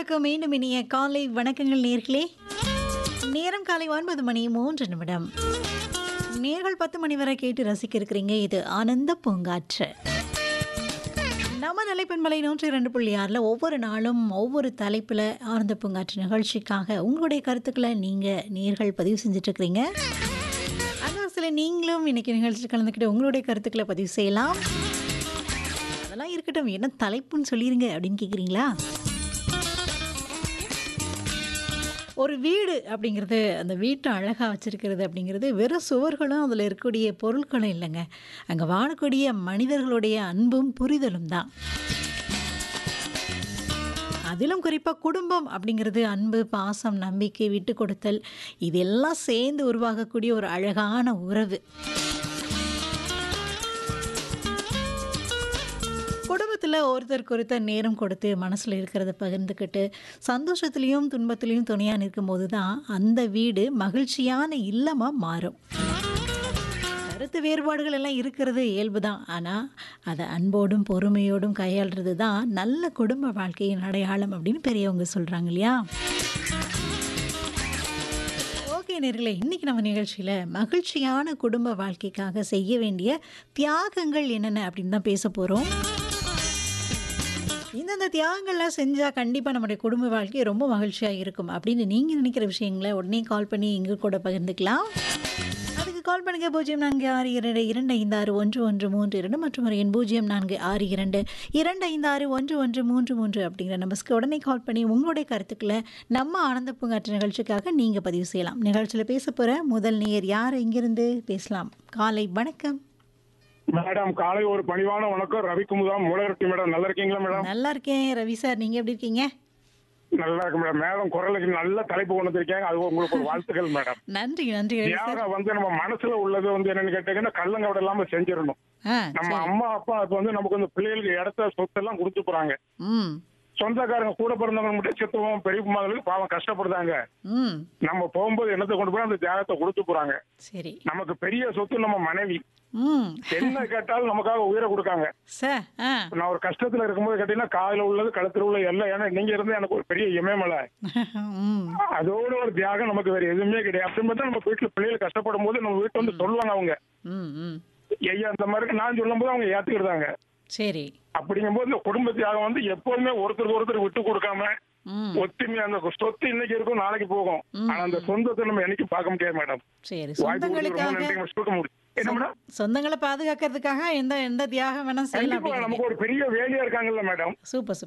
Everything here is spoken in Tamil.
அனைவருக்கும் மீண்டும் இனிய காலை வணக்கங்கள் நேர்களே நேரம் காலை ஒன்பது மணி மூன்று நிமிடம் நேர்கள் பத்து மணி வரை கேட்டு ரசிக்க இருக்கிறீங்க இது ஆனந்த பூங்காற்று நம்ம நிலைப்பெண்மலை நூற்றி ரெண்டு புள்ளி ஆறில் ஒவ்வொரு நாளும் ஒவ்வொரு தலைப்பில் ஆனந்த பூங்காற்று நிகழ்ச்சிக்காக உங்களுடைய கருத்துக்களை நீங்கள் நேர்கள் பதிவு செஞ்சுட்ருக்கிறீங்க அந்த சில நீங்களும் இன்னைக்கு நிகழ்ச்சி கலந்துக்கிட்டு உங்களுடைய கருத்துக்களை பதிவு செய்யலாம் அதெல்லாம் இருக்கட்டும் என்ன தலைப்புன்னு சொல்லிருங்க அப்படின்னு கேட்குறீங்களா ஒரு வீடு அப்படிங்கிறது அந்த வீட்டை அழகாக வச்சிருக்கிறது அப்படிங்கிறது வெறும் சுவர்களும் அதில் இருக்கக்கூடிய பொருட்களும் இல்லைங்க அங்கே வாழக்கூடிய மனிதர்களுடைய அன்பும் புரிதலும் தான் அதிலும் குறிப்பாக குடும்பம் அப்படிங்கிறது அன்பு பாசம் நம்பிக்கை விட்டு கொடுத்தல் இதெல்லாம் சேர்ந்து உருவாகக்கூடிய ஒரு அழகான உறவு குடும்பத்தில் ஒருத்தருக்கு ஒருத்தர் நேரம் கொடுத்து மனசில் இருக்கிறத பகிர்ந்துக்கிட்டு சந்தோஷத்துலேயும் துன்பத்துலேயும் துணையாக நிற்கும்போது தான் அந்த வீடு மகிழ்ச்சியான இல்லமாக மாறும் கருத்து வேறுபாடுகள் எல்லாம் இருக்கிறது இயல்பு தான் ஆனால் அதை அன்போடும் பொறுமையோடும் கையாளுறது தான் நல்ல குடும்ப வாழ்க்கையின் அடையாளம் அப்படின்னு பெரியவங்க சொல்கிறாங்க இல்லையா ஓகே நேர்களே இன்றைக்கி நம்ம நிகழ்ச்சியில் மகிழ்ச்சியான குடும்ப வாழ்க்கைக்காக செய்ய வேண்டிய தியாகங்கள் என்னென்ன அப்படின்னு தான் பேச போகிறோம் இந்தந்த தியாகங்கள்லாம் செஞ்சால் கண்டிப்பாக நம்முடைய குடும்ப வாழ்க்கை ரொம்ப மகிழ்ச்சியாக இருக்கும் அப்படின்னு நீங்கள் நினைக்கிற விஷயங்களை உடனே கால் பண்ணி எங்கள் கூட பகிர்ந்துக்கலாம் அதுக்கு கால் பண்ணுங்கள் பூஜ்ஜியம் நான்கு ஆறு இரண்டு இரண்டு ஐந்து ஆறு ஒன்று ஒன்று மூன்று இரண்டு மற்றும் ஒரு எண் பூஜ்ஜியம் நான்கு ஆறு இரண்டு இரண்டு ஐந்து ஆறு ஒன்று ஒன்று மூன்று மூன்று அப்படிங்கிற நம்பர்ஸ்க்கு உடனே கால் பண்ணி உங்களுடைய கருத்துக்களை நம்ம ஆனந்த பூங்காற்று நிகழ்ச்சிக்காக நீங்கள் பதிவு செய்யலாம் நிகழ்ச்சியில் பேச போகிற முதல் நேயர் யார் இங்கிருந்து பேசலாம் காலை வணக்கம் மேடம் காலை ஒரு பணிவான வணக்கம் ரவிக்குமுதா மூலகட்டி மேடம் நல்லா இருக்கீங்களா மேடம் நல்லா இருக்கேன் ரவி சார் நீங்கள் எப்படி இருக்கீங்க நல்லா இருக்கு மேடம் மேடம் குரலுக்கு நல்ல தலைப்பு கொண்டு வந்திருக்கீங்க அது உங்களுக்கு ஒரு வாழ்த்துக்கள் மேடம் நன்றி நன்றி ரவி சார் தியாகம் வந்து நம்ம மனசுல உள்ளது வந்து என்னன்னு கேட்டீங்கன்னா கள்ளங்கவட இல்லாம செஞ்சிடணும் ஆ நம்ம சரி அம்மா அப்பா இப்ப வந்து நமக்கு வந்து பிள்ளைகளுக்கு இடத்த சொத்து எல்லாம் கொடுத்து போறாங்க ம் சொந்தக்காரங்க கூட பிறந்தவங்க மட்டும் செத்துவோம் பெரியம்மாங்களுக்கு பாவம் கஷ்டப்படுறாங்க ம் நம்ம போகும்போது என்னத்தை கொண்டு போய் அந்த தியாகத்தை கொடுத்து போறாங்க சரி நமக்கு பெரிய சொத்து நம்ம மனைவி ம் என்ன கேட்டாலும் நமக்காக உயிரை கொடுக்காங்க சார் ஆ நான் ஒரு கஷ்டத்துல இருக்கும்போது கேட்டீங்கன்னா காதுல உள்ளது கழுத்துல உள்ள எல்லாம் ஏன்னா நீங்க இருந்து எனக்கு ஒரு பெரிய இமயமலை ம் அதோட ஒரு தியாகம் நமக்கு வேற எதுவுமே கிடையாது அப்படி பார்த்தா நம்ம வீட்டுல பிள்ளைகள் கஷ்டப்படும் போது நம்ம வீட்டு வந்து சொல்லுவாங்க அவங்க ம் ம் ஐயா அந்த மாதிரி நான் சொல்லும் போது அவங்க ஏத்துக்கிட்டாங்க சரி அப்படிங்கும்போது இந்த குடும்ப தியாகம் வந்து எப்போதுமே ஒருத்தருக்கு ஒருத்தர் விட்டு கொடுக்காம ம் ஒத்துமை அந்த சொத்து இன்னைக்கு இருக்கும் நாளைக்கு போகும் ம். ஆனா அந்த சொந்தத்தை நம்ம என்னைக்கும் பார்க்க முடியாது மேடம் சரி வாய்ப்பு கொடுத்து ரொம்ப சொந்தங்களுக்காக நன்றி சொல்ல முடியும் என்ன மேடம் சொந்தங்களை பாதுகாக்கிறதுக்காக எந்த எந்த தியாகம் வேணா செய்யலாம் கண்டிப்பா அப்படிங்கிறீங்க நமக்கு ஒரு பெரிய வேலையா இருக்காங்கல்ல மேடம் சூப்பர்